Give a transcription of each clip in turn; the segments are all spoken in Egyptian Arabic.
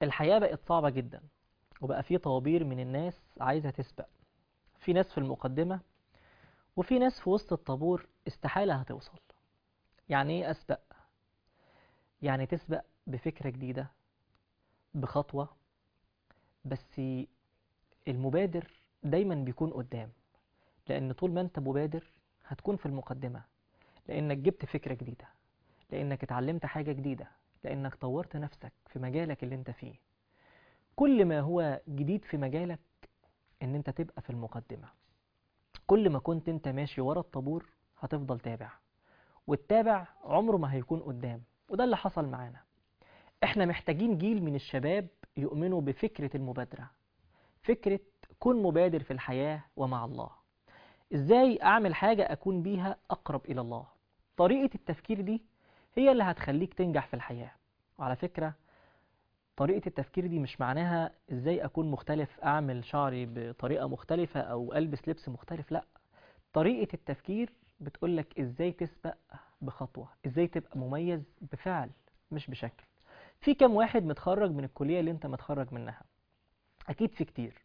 الحياة بقت صعبة جدا وبقى في طوابير من الناس عايزة تسبق في ناس في المقدمة وفي ناس في وسط الطابور استحالة هتوصل يعني ايه أسبق؟ يعني تسبق بفكرة جديدة بخطوة بس المبادر دايما بيكون قدام لأن طول ما أنت مبادر هتكون في المقدمة لأنك جبت فكرة جديدة لأنك اتعلمت حاجة جديدة لأنك طورت نفسك في مجالك اللي أنت فيه كل ما هو جديد في مجالك إن أنت تبقى في المقدمة كل ما كنت أنت ماشي ورا الطابور هتفضل تابع والتابع عمره ما هيكون قدام وده اللي حصل معانا احنا محتاجين جيل من الشباب يؤمنوا بفكرة المبادرة فكرة كن مبادر في الحياة ومع الله ازاي اعمل حاجة اكون بيها اقرب الى الله طريقة التفكير دي هي اللي هتخليك تنجح في الحياة وعلى فكرة طريقة التفكير دي مش معناها ازاي اكون مختلف اعمل شعري بطريقة مختلفة او البس لبس مختلف لا طريقة التفكير بتقولك ازاي تسبق بخطوة ازاي تبقى مميز بفعل مش بشكل في كم واحد متخرج من الكلية اللي انت متخرج منها اكيد في كتير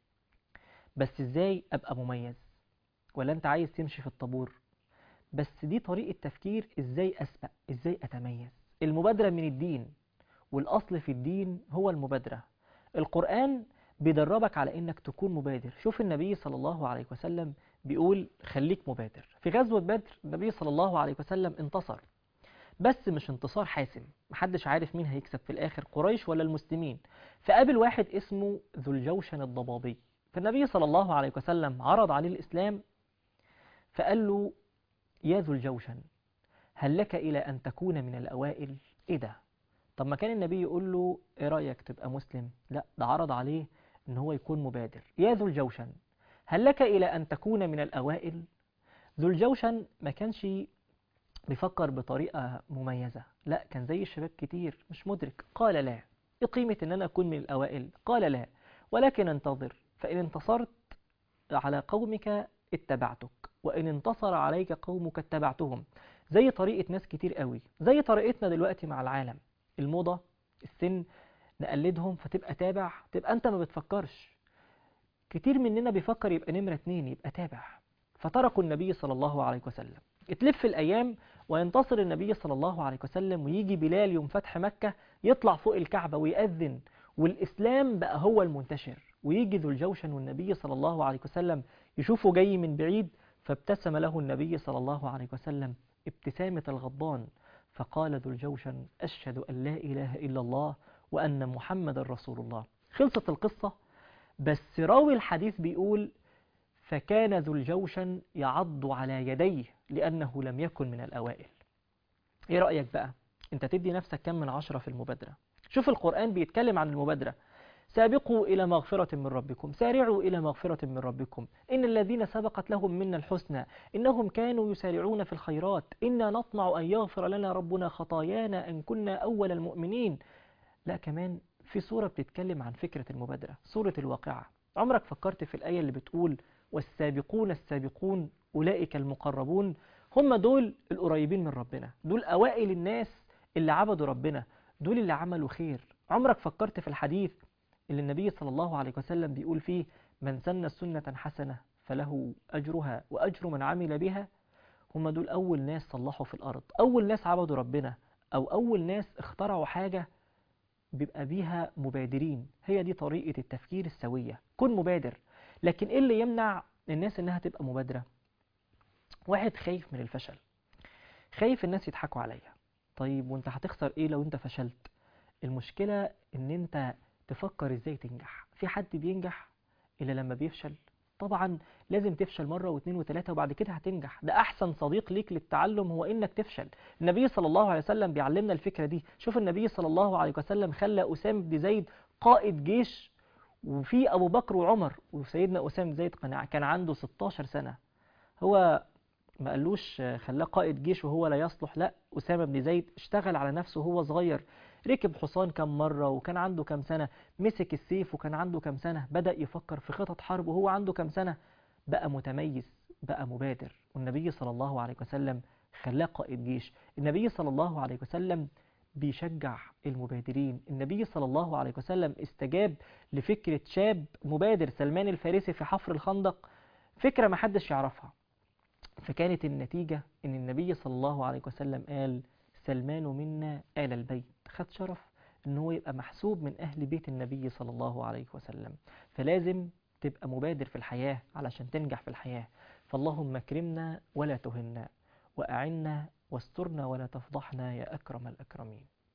بس ازاي ابقى مميز ولا انت عايز تمشي في الطابور بس دي طريقة تفكير ازاي اسبق ازاي اتميز المبادرة من الدين والاصل في الدين هو المبادرة القرآن بيدربك على انك تكون مبادر شوف النبي صلى الله عليه وسلم بيقول خليك مبادر في غزوة بدر النبي صلى الله عليه وسلم انتصر بس مش انتصار حاسم محدش عارف مين هيكسب في الاخر قريش ولا المسلمين فقابل واحد اسمه ذو الجوشن الضبابي فالنبي صلى الله عليه وسلم عرض عليه الاسلام فقال له يا ذو الجوشن هل لك الى ان تكون من الاوائل ايه ده طب ما كان النبي يقول له ايه رايك تبقى مسلم لا ده عرض عليه ان هو يكون مبادر يا ذو الجوشن هل لك الى ان تكون من الاوائل ذو الجوشن ما كانش بيفكر بطريقة مميزة لا كان زي الشباب كتير مش مدرك قال لا ايه قيمة ان انا اكون من الاوائل قال لا ولكن انتظر فان انتصرت على قومك اتبعتك وان انتصر عليك قومك اتبعتهم زي طريقة ناس كتير قوي زي طريقتنا دلوقتي مع العالم الموضة السن نقلدهم فتبقى تابع تبقى انت ما بتفكرش كتير مننا بيفكر يبقى نمرة اتنين يبقى تابع فتركوا النبي صلى الله عليه وسلم تلف الأيام وينتصر النبي صلى الله عليه وسلم ويجي بلال يوم فتح مكة يطلع فوق الكعبة ويأذن والإسلام بقى هو المنتشر ويجي ذو الجوشن والنبي صلى الله عليه وسلم يشوفه جاي من بعيد فابتسم له النبي صلى الله عليه وسلم ابتسامة الغضبان فقال ذو الجوشن أشهد أن لا إله إلا الله وأن محمد رسول الله خلصت القصة بس راوي الحديث بيقول فكان ذو الجوشن يعض على يديه لأنه لم يكن من الأوائل إيه رأيك بقى؟ أنت تدي نفسك كم من عشرة في المبادرة شوف القرآن بيتكلم عن المبادرة سابقوا إلى مغفرة من ربكم سارعوا إلى مغفرة من ربكم إن الذين سبقت لهم منا الحسنى إنهم كانوا يسارعون في الخيرات إنا نطمع أن يغفر لنا ربنا خطايانا أن كنا أول المؤمنين لا كمان في سورة بتتكلم عن فكرة المبادرة سورة الواقعة عمرك فكرت في الآية اللي بتقول والسابقون السابقون أولئك المقربون هم دول القريبين من ربنا دول أوائل الناس اللي عبدوا ربنا دول اللي عملوا خير عمرك فكرت في الحديث اللي النبي صلى الله عليه وسلم بيقول فيه من سن سنة حسنة فله أجرها وأجر من عمل بها هم دول أول ناس صلحوا في الأرض أول ناس عبدوا ربنا أو أول ناس اخترعوا حاجة بيبقى بيها مبادرين هي دي طريقة التفكير السوية كن مبادر لكن ايه اللي يمنع الناس انها تبقى مبادرة واحد خايف من الفشل خايف الناس يضحكوا عليا طيب وانت هتخسر ايه لو انت فشلت المشكلة ان انت تفكر ازاي تنجح في حد بينجح الا لما بيفشل طبعا لازم تفشل مرة واثنين وثلاثة وبعد كده هتنجح ده أحسن صديق ليك للتعلم هو إنك تفشل النبي صلى الله عليه وسلم بيعلمنا الفكرة دي شوف النبي صلى الله عليه وسلم خلى أسامة بن زيد قائد جيش وفي أبو بكر وعمر وسيدنا أسامة بن زيد كان عنده 16 سنة هو ما قالوش خلاه قائد جيش وهو لا يصلح لا أسامة بن زيد اشتغل على نفسه وهو صغير ركب حصان كم مرة وكان عنده كم سنة مسك السيف وكان عنده كم سنة بدأ يفكر في خطط حرب وهو عنده كم سنة بقى متميز بقى مبادر والنبي صلى الله عليه وسلم خلاه قائد جيش النبي صلى الله عليه وسلم بيشجع المبادرين النبي صلى الله عليه وسلم استجاب لفكرة شاب مبادر سلمان الفارسي في حفر الخندق فكرة ما حدش يعرفها فكانت النتيجة ان النبي صلى الله عليه وسلم قال سلمان منا آل البيت خد شرف ان هو يبقى محسوب من اهل بيت النبي صلى الله عليه وسلم فلازم تبقى مبادر في الحياة علشان تنجح في الحياة فاللهم اكرمنا ولا تهنا وأعنا واسترنا ولا تفضحنا يا أكرم الأكرمين